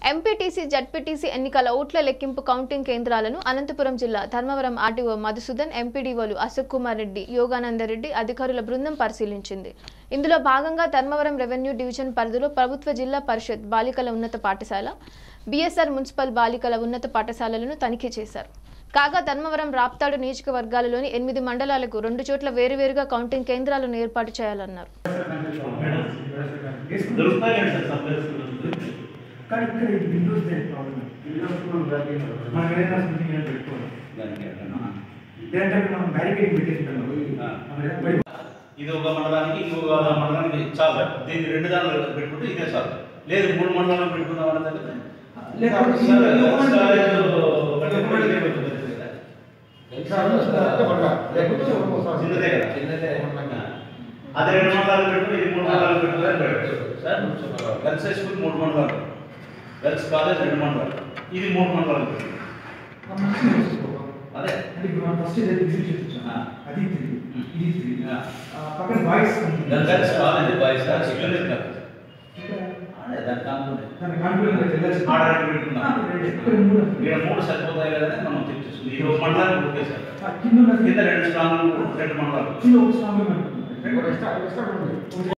MPTC ZPTC ఎన్నికల ఓట్ల లెక్కింపు కౌంటింగ్ కేంద్రాలను అనంతపురం జిల్లా ధర్మవరం ఆర్డీఓ మధుసూదన్ ఎంపీడీఓలు అశోక్ కుమార్ రెడ్డి యోగానందరెడ్డి అధికారుల బృందం పరిశీలించింది ఇందులో భాగంగా ధర్మవరం రెవెన్యూ డివిజన్ పరిధిలో ప్రభుత్వ జిల్లా పరిషత్ బాలికల ఉన్నత పాఠశాల బీఎస్ఆర్ మున్సిపల్ బాలికల ఉన్నత పాఠశాలలను తనిఖీ చేశారు కాగా ధర్మవరం రాప్తాడు నియోజకవర్గాలలోని ఎనిమిది మండలాలకు రెండు చోట్ల వేరువేరుగా కౌంటింగ్ కేంద్రాలను ఏర్పాటు చేయాలన్నారు దొరుకుతాయి సార్ సప్లైస్ కానీ ఇక్కడ ఈ విండోస్ దేని ప్రాబ్లం మనం ఏదైనా సంథింగ్ ఏమైనా పెట్టుకోవాలి లేదంటే మనం బ్యారికేడ్ పెట్టేసుకుంటాం బడి- ఇది ఒక మండలానికి ఇంకొక మండలానికి చాలు సార్ దీన్ని రెండు దాంట్లో పెట్టుకుంటే ఇదే సార్ లేదు మూడు మండలాలు పెట్టుకుందాం అంటే లేదు, సార్, ఇది సార్, ఒక మండలం- స్టారేజ్ ఒక పెట్టుకుంటే మండలం- ఇదే పెట్టుకుంటుంది కదా. చిన్నదే కదా అదే రెండు మండలాలు పెట్టుకుని ఇది మూడు మండలాలు పెట్టుకుంటే పెట్టు. సార్ గర్ల్స్ హై స్కూల్ మూడు మండలాలు గర్ల్స్ కాలేజ్ రెండు మండలాలు ఇది మూడు మండలాలు పెట్టు. మనం మంచిగా చేసుకోవాలి. అదే అంటే ఇప్పుడు మనం ఫస్ట్ ఏదైతే ఎగ్జిబిషన్ ఇచ్చాం ఆ. అది త్రీ ఉమ్. ఇది త్రీ ఆ. పక్కన boys girls college boys children college అదే దాని కాకుండా దాని కాన్ఫిడెన్స్ వెళ్ళాల్సి ఆర్డర్ పెట్టుకున్నాం ఇక్కడ మూడు ఇక్కడ మూడు సరిపోతాయి కదా అని మనం తెచ్చేస్తుంది ఈ ఒక మండలానికి ఓకే సార్ ఆ, కింద ఉన్నది కింద రెండు స్ట్రాంగ్ రెండు మండలాలు కింద ఒక స్ట్రాంగ్